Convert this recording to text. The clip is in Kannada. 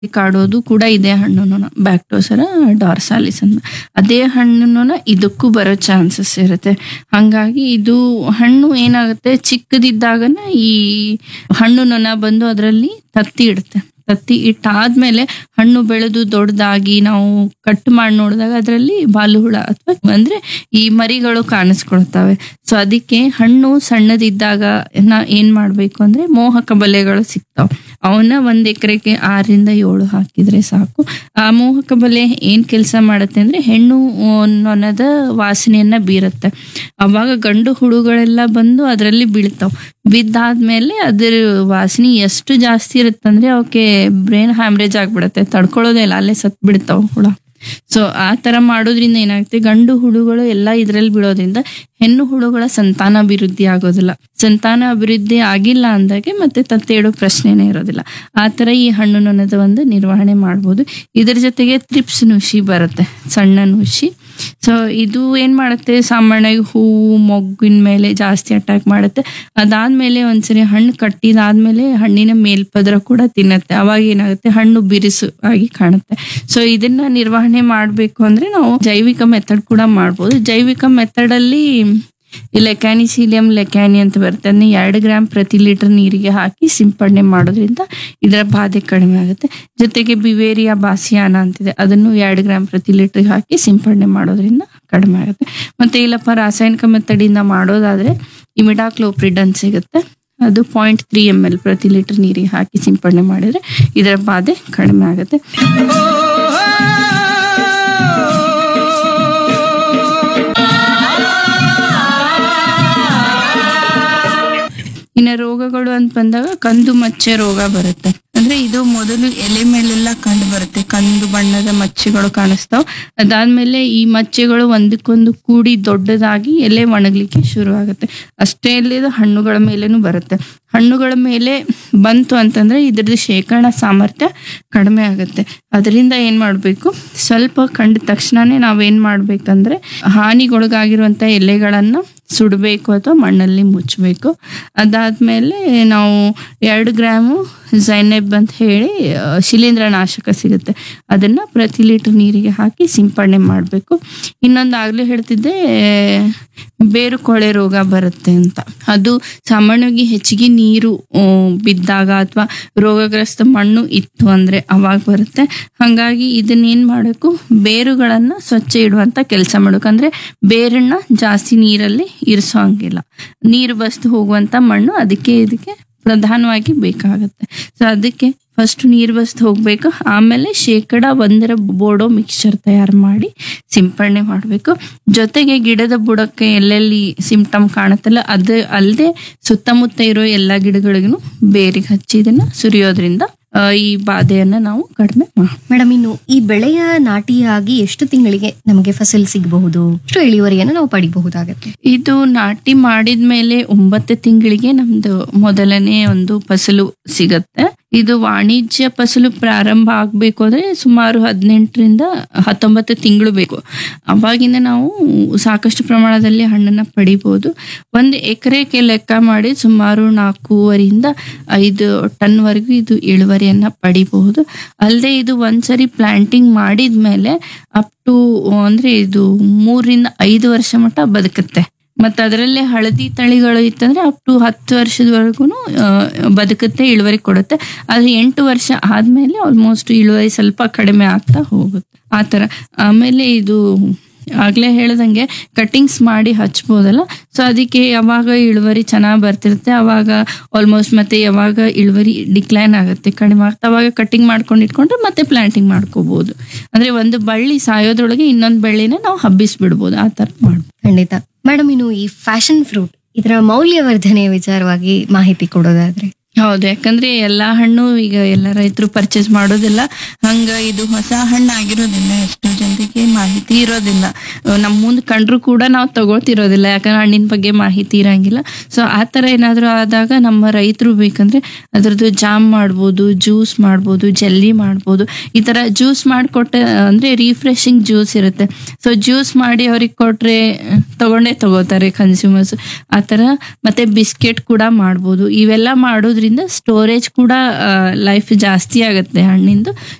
ಕಾಡೋದು ಕೂಡ ಇದೇ ಹಣ್ಣು ಬ್ಯಾಕ್ಟೋಸರ ಡಾರ್ಸಾಲಿಸ್ ಅಂತ ಅದೇ ಹಣ್ಣು ಇದಕ್ಕೂ ಬರೋ ಚಾನ್ಸಸ್ ಇರುತ್ತೆ ಹಂಗಾಗಿ ಇದು ಹಣ್ಣು ಏನಾಗುತ್ತೆ ಚಿಕ್ಕದಿದ್ದಾಗನ ಈ ಹಣ್ಣು ನೊಣ ಬಂದು ಅದರಲ್ಲಿ ತತ್ತಿ ಇಡುತ್ತೆ ತತ್ತಿ ಇಟ್ಟಾದ್ಮೇಲೆ ಹಣ್ಣು ಬೆಳೆದು ದೊಡ್ಡದಾಗಿ ನಾವು ಕಟ್ ಮಾಡಿ ನೋಡಿದಾಗ ಅದರಲ್ಲಿ ಬಾಲುಹುಳ ಅಥವಾ ಅಂದ್ರೆ ಈ ಮರಿಗಳು ಕಾಣಿಸ್ಕೊಳ್ತವೆ ಸೊ ಅದಕ್ಕೆ ಹಣ್ಣು ಸಣ್ಣದಿದ್ದಾಗ ನಾ ಏನ್ ಮಾಡ್ಬೇಕು ಅಂದ್ರೆ ಮೋಹಕ ಬಲೆಗಳು ಸಿಗ್ತಾವ ಅವನ್ನ ಒಂದ್ ಎಕರೆಗೆ ಆರರಿಂದ ಏಳು ಹಾಕಿದ್ರೆ ಸಾಕು ಆ ಮೋಹಕ ಬಲೆ ಏನ್ ಕೆಲಸ ಮಾಡುತ್ತೆ ಅಂದ್ರೆ ಹೆಣ್ಣು ಆ, ನೊಣದ ವಾಸನೆಯನ್ನ ಬೀರುತ್ತೆ ಅವಾಗ ಗಂಡು ಹುಳುಗಳೆಲ್ಲ ಬಂದು ಅದರಲ್ಲಿ ಬೀಳ್ತಾವ್ ಬಿದ್ದಾದ್ಮೇಲೆ ಅದ್ರ ವಾಸನೆ ಎಷ್ಟು ಜಾಸ್ತಿ ಇರುತ್ತಂದ್ರೆ ಅವಕ್ಕೆ ಬ್ರೈನ್ ಹ್ಯಾಮ್ರೇಜ್ ಆಗ್ಬಿಡತ್ತೆ ತಡ್ಕೊಳ್ಳೋದೇ ಇಲ್ಲ ಅಲ್ಲೇ ಸತ್ ಬಿಡ್ತಾವ ಹುಳ ಸೊ ಆ ತರ ಮಾಡೋದ್ರಿಂದ ಏನಾಗುತ್ತೆ ಗಂಡು ಹುಳುಗಳು ಎಲ್ಲ ಇದ್ರಲ್ಲಿ ಬೀಳೋದ್ರಿಂದ ಹೆಣ್ಣು ಹುಳುಗಳ ಸಂತಾನ ಅಭಿವೃದ್ಧಿ ಆಗೋದಿಲ್ಲ ಸಂತಾನ ಅಭಿವೃದ್ಧಿ ಆಗಿಲ್ಲ ಅಂದಾಗೆ ಮತ್ತೆ ತತ್ತೆ ಇಡೋ ಪ್ರಶ್ನೆನೇ ಇರೋದಿಲ್ಲ ಆ ತರ ಈ ಹಣ್ಣು ನೊಣದ ಒಂದು ನಿರ್ವಹಣೆ ಮಾಡ್ಬೋದು ಇದ್ರ ಜೊತೆಗೆ ತ್ರಿಪ್ಸ್ ನುಷಿ ಬರುತ್ತೆ ಸಣ್ಣ ನುಷಿ ಸೊ ಇದು ಏನ್ ಮಾಡುತ್ತೆ ಸಾಮಾನ್ಯವಾಗಿ ಹೂವು ಮೊಗ್ಗಿನ ಮೇಲೆ ಜಾಸ್ತಿ ಅಟ್ಯಾಕ್ ಮಾಡುತ್ತೆ ಅದಾದ್ಮೇಲೆ ಒಂದ್ಸರಿ ಹಣ್ಣು ಕಟ್ಟಿದಾದ್ಮೇಲೆ ಹಣ್ಣಿನ ಮೇಲ್ಪದ್ರ ಕೂಡ ತಿನ್ನತ್ತೆ ಅವಾಗ ಏನಾಗುತ್ತೆ ಹಣ್ಣು ಬಿರುಸು ಆಗಿ ಕಾಣುತ್ತೆ ಸೊ ಇದನ್ನ ನಿರ್ವಹಣೆ ಮಾಡ್ಬೇಕು ಅಂದ್ರೆ ನಾವು ಜೈವಿಕ ಮೆಥಡ್ ಕೂಡ ಮಾಡ್ಬೋದು ಜೈವಿಕ ಮೆಥಡ್ ಅಲ್ಲಿ ಈ ಲೆಕ್ಯಾನಿಸೀಲಿಯಂ ಲೆಕ್ಯಾನಿ ಅಂತ ಬರುತ್ತೆ ಅದನ್ನ ಎರಡು ಗ್ರಾಮ್ ಪ್ರತಿ ಲೀಟರ್ ನೀರಿಗೆ ಹಾಕಿ ಸಿಂಪಡಣೆ ಮಾಡೋದ್ರಿಂದ ಇದರ ಬಾಧೆ ಕಡಿಮೆ ಆಗುತ್ತೆ ಜೊತೆಗೆ ಬಿವೇರಿಯಾ ಬಾಸಿಯಾನ ಅಂತಿದೆ ಅದನ್ನು ಎರಡು ಗ್ರಾಮ್ ಪ್ರತಿ ಲೀಟರ್ ಹಾಕಿ ಸಿಂಪಡಣೆ ಮಾಡೋದ್ರಿಂದ ಕಡಿಮೆ ಆಗುತ್ತೆ ಮತ್ತೆ ಇಲ್ಲಪ್ಪ ರಾಸಾಯನಿಕ ಮೆಥಡ್ ಇಂದ ಮಾಡೋದಾದ್ರೆ ಇಮಿಡಾಕ್ಲೋಪ್ರಿಡನ್ ಸಿಗುತ್ತೆ ಅದು ಪಾಯಿಂಟ್ ತ್ರೀ ಎಮ್ ಎಲ್ ಪ್ರತಿ ಲೀಟರ್ ನೀರಿಗೆ ಹಾಕಿ ಸಿಂಪಡಣೆ ಮಾಡಿದ್ರೆ ಇದರ ಬಾಧೆ ಕಡಿಮೆ ಆಗುತ್ತೆ ಇನ್ನ ರೋಗಗಳು ಅಂತ ಬಂದಾಗ ಕಂದು ಮಚ್ಚೆ ರೋಗ ಬರುತ್ತೆ ಅಂದ್ರೆ ಇದು ಮೊದಲು ಎಲೆ ಮೇಲೆಲ್ಲ ಕಂಡು ಬರುತ್ತೆ ಕಂದು ಬಣ್ಣದ ಮಚ್ಚೆಗಳು ಕಾಣಿಸ್ತಾವ್ ಅದಾದ್ಮೇಲೆ ಈ ಮಚ್ಚೆಗಳು ಒಂದಕ್ಕೊಂದು ಕೂಡಿ ದೊಡ್ಡದಾಗಿ ಎಲೆ ಒಣಗ್ಲಿಕ್ಕೆ ಶುರು ಆಗುತ್ತೆ ಅಷ್ಟೇ ಅಲ್ಲದೆ ಹಣ್ಣುಗಳ ಮೇಲೇನು ಬರುತ್ತೆ ಹಣ್ಣುಗಳ ಮೇಲೆ ಬಂತು ಅಂತಂದ್ರೆ ಇದ್ರದ್ದು ಶೇಖರಣಾ ಸಾಮರ್ಥ್ಯ ಕಡಿಮೆ ಆಗುತ್ತೆ ಅದರಿಂದ ಏನ್ ಮಾಡ್ಬೇಕು ಸ್ವಲ್ಪ ಕಂಡ ತಕ್ಷಣನೇ ನಾವೇನ್ ಮಾಡ್ಬೇಕಂದ್ರೆ ಹಾನಿಗೊಳಗಾಗಿರುವಂತ ಎಲೆಗಳನ್ನ ಸುಡಬೇಕು ಅಥವಾ ಮಣ್ಣಲ್ಲಿ ಮುಚ್ಚಬೇಕು ಅದಾದ್ಮೇಲೆ ನಾವು ಎರಡು ಗ್ರಾಮು ಝೈನೆಬ್ ಅಂತ ಹೇಳಿ ಆ, ಶಿಲೀಂಧ್ರನಾಶಕ ಸಿಗುತ್ತೆ ಅದನ್ನ ಪ್ರತಿ ಲೀಟರ್ ನೀರಿಗೆ ಹಾಕಿ ಸಿಂಪಡಣೆ ಮಾಡಬೇಕು ಇನ್ನೊಂದು ಆಗ್ಲೇ ಹೇಳ್ತಿದ್ದೆ ಬೇರು ಕೊಳೆ ರೋಗ ಬರುತ್ತೆ ಅಂತ ಅದು ಸಾಮಾನ್ಯವಾಗಿ ಹೆಚ್ಚಿಗೆ ನೀರು ಆ, ಬಿದ್ದಾಗ ಅಥವಾ ರೋಗಗ್ರಸ್ತ ಮಣ್ಣು ಇತ್ತು ಅಂದ್ರೆ ಅವಾಗ ಬರುತ್ತೆ ಹಾಗಾಗಿ ಇದನ್ನೇನ್ ಮಾಡಬೇಕು ಬೇರುಗಳನ್ನ ಸ್ವಚ್ಛ ಇಡುವಂತ ಕೆಲಸ ಮಾಡಬೇಕು ಅಂದ್ರೆ ಬೇರನ್ನ ಜಾಸ್ತಿ ನೀರಲ್ಲಿ ಇರಿಸೋ ಹಂಗಿಲ್ಲ ನೀರು ಬಸ್ದು ಹೋಗುವಂತ ಮಣ್ಣು ಅದಕ್ಕೆ ಇದಕ್ಕೆ ಪ್ರಧಾನವಾಗಿ ಬೇಕಾಗುತ್ತೆ ಸೊ ಅದಕ್ಕೆ ಫಸ್ಟ್ ನೀರು ಬಸ್ದು ಹೋಗ್ಬೇಕು ಆಮೇಲೆ ಶೇಕಡ ಒಂದರ ಬೋಡೋ ಮಿಕ್ಸ್ಚರ್ ತಯಾರು ಮಾಡಿ ಸಿಂಪಡಣೆ ಮಾಡಬೇಕು ಜೊತೆಗೆ ಗಿಡದ ಬುಡಕ್ಕೆ ಎಲ್ಲೆಲ್ಲಿ ಸಿಂಪ್ಟಮ್ ಕಾಣುತ್ತಲ್ಲ ಅದು ಅಲ್ಲದೆ ಸುತ್ತಮುತ್ತ ಇರೋ ಎಲ್ಲ ಗಿಡಗಳಿಗೂ ಬೇರಿಗೆ ಹಚ್ಚಿ ಇದನ್ನ ಸುರಿಯೋದ್ರಿಂದ ಆ, ಈ ಬಾಧೆಯನ್ನ ನಾವು ಕಡಿಮೆ ಮಾಡ್ಬೋದು ಮೇಡಮ್ ಇನ್ನು ಈ ಬೆಳೆಯ ನಾಟಿಯಾಗಿ ಎಷ್ಟು ತಿಂಗಳಿಗೆ ನಮಗೆ ಫಸಲ್ ಸಿಗಬಹುದು ಎಷ್ಟು ಇಳುವರಿಯನ್ನು ನಾವು ಪಡಿಬಹುದಾಗತ್ತೆ ಇದು ನಾಟಿ ಮಾಡಿದ್ಮೇಲೆ ಒಂಬತ್ತು ತಿಂಗಳಿಗೆ ನಮ್ದು ಮೊದಲನೇ ಒಂದು ಫಸಲು ಸಿಗತ್ತೆ ಇದು ವಾಣಿಜ್ಯ ಫಸಲು ಪ್ರಾರಂಭ ಆಗ್ಬೇಕು ಅಂದ್ರೆ ಸುಮಾರು ಹದಿನೆಂಟರಿಂದ ಹತ್ತೊಂಬತ್ತು ತಿಂಗಳು ಬೇಕು ಅವಾಗಿಂದ ನಾವು ಸಾಕಷ್ಟು ಪ್ರಮಾಣದಲ್ಲಿ ಹಣ್ಣನ್ನ ಪಡಿಬಹುದು ಒಂದು ಎಕರೆಗೆ ಲೆಕ್ಕ ಮಾಡಿ ಸುಮಾರು ನಾಲ್ಕೂವರಿಂದ ಐದು ಟನ್ ವರೆಗೂ ಇದು ಇಳುವರಿಯನ್ನ ಪಡಿಬಹುದು ಅಲ್ಲದೆ ಇದು ಒಂದ್ಸರಿ ಪ್ಲಾಂಟಿಂಗ್ ಮಾಡಿದ್ಮೇಲೆ ಅಪ್ ಟು ಅಂದ್ರೆ ಇದು ಮೂರರಿಂದ ಐದು ವರ್ಷ ಮಟ್ಟ ಬದುಕುತ್ತೆ ಮತ್ತೆ ಅದರಲ್ಲೇ ಹಳದಿ ತಳಿಗಳು ಇತ್ತಂದ್ರೆ ಅಪ್ ಟು ಹತ್ತು ವರ್ಷದವರೆಗೂ ಬದುಕುತ್ತೆ ಇಳುವರಿ ಕೊಡುತ್ತೆ ಆದ್ರೆ ಎಂಟು ವರ್ಷ ಆದ್ಮೇಲೆ ಆಲ್ಮೋಸ್ಟ್ ಇಳುವರಿ ಸ್ವಲ್ಪ ಕಡಿಮೆ ಆಗ್ತಾ ಹೋಗುತ್ತೆ ಆ ತರ ಆಮೇಲೆ ಇದು ಆಗ್ಲೇ ಹೇಳ್ದಂಗೆ ಕಟಿಂಗ್ಸ್ ಮಾಡಿ ಹಚ್ಬೋದಲ್ಲ ಸೊ ಅದಕ್ಕೆ ಯಾವಾಗ ಇಳುವರಿ ಚೆನ್ನಾಗಿ ಬರ್ತಿರುತ್ತೆ ಅವಾಗ ಆಲ್ಮೋಸ್ಟ್ ಮತ್ತೆ ಯಾವಾಗ ಇಳುವರಿ ಡಿಕ್ಲೈನ್ ಆಗುತ್ತೆ ಕಡಿಮೆ ಆಗ್ತಾ ಅವಾಗ ಕಟಿಂಗ್ ಮಾಡ್ಕೊಂಡು ಇಟ್ಕೊಂಡ್ರೆ ಮತ್ತೆ ಪ್ಲಾಂಟಿಂಗ್ ಮಾಡ್ಕೋಬಹುದು ಅಂದ್ರೆ ಒಂದು ಬಳ್ಳಿ ಸಾಯೋದ್ರೊಳಗೆ ಇನ್ನೊಂದು ಬಳ್ಳಿನ ನಾವು ಹಬ್ಬಿಸ್ಬಿಡ್ಬೋದು ಆ ತರ ಮಾಡ್ಬೋದು ಖಂಡಿತ ಮೇಡಮ್ ಇನ್ನು ಈ ಫ್ಯಾಷನ್ ಫ್ರೂಟ್ ಇದರ ಮೌಲ್ಯವರ್ಧನೆ ವಿಚಾರವಾಗಿ ಮಾಹಿತಿ ಕೊಡೋದಾದ್ರೆ ಹೌದು ಯಾಕಂದ್ರೆ ಎಲ್ಲಾ ಹಣ್ಣು ಈಗ ಎಲ್ಲ ರೈತರು ಪರ್ಚೇಸ್ ಮಾಡೋದಿಲ್ಲ ಹಂಗ ಇದು ಹೊಸ ಹಣ್ಣು ಆಗಿರೋದಿಲ್ಲ ಎಷ್ಟೋ ಜನರಿಗೆ ಮಾಹಿತಿ ಇರೋದಿಲ್ಲ ಅಹ್ ನಮ್ ಮುಂದ್ ಕಂಡ್ರು ಕೂಡ ನಾವು ತಗೊಳ್ತಿರೋದಿಲ್ಲ ಯಾಕಂದ್ರೆ ಹಣ್ಣಿನ ಬಗ್ಗೆ ಮಾಹಿತಿ ಇರಂಗಿಲ್ಲ ಸೊ ಆ ತರ ಏನಾದ್ರು ಆದಾಗ ನಮ್ಮ ರೈತರು ಬೇಕಂದ್ರೆ ಅದ್ರದ್ದು ಜಾಮ್ ಮಾಡ್ಬೋದು ಜ್ಯೂಸ್ ಮಾಡ್ಬೋದು ಜೆಲ್ಲಿ ಮಾಡ್ಬೋದು ಈ ತರ ಜ್ಯೂಸ್ ಮಾಡಿಕೊಟ್ಟ ಅಂದ್ರೆ ರಿಫ್ರೆಶಿಂಗ್ ಜ್ಯೂಸ್ ಇರುತ್ತೆ ಸೊ ಜ್ಯೂಸ್ ಮಾಡಿ ಅವ್ರಿಗೆ ಕೊಟ್ರೆ ಅಹ್, ತಗೊಂಡೇ ತಗೋತಾರೆ ಕನ್ಸ್ಯೂಮರ್ಸ್ ಆ ತರ ಮತ್ತೆ ಬಿಸ್ಕೆಟ್ ಕೂಡ ಮಾಡ್ಬೋದು ಇವೆಲ್ಲ ಮಾಡೋದ್ರಿಂದ ಮಾಡೋದ್ರಿಂದ ಸ್ಟೋರೇಜ್ ಕೂಡ ಲೈಫ್ ಜಾಸ್ತಿ ಆಗುತ್ತೆ ಹಣ್ಣಿಂದು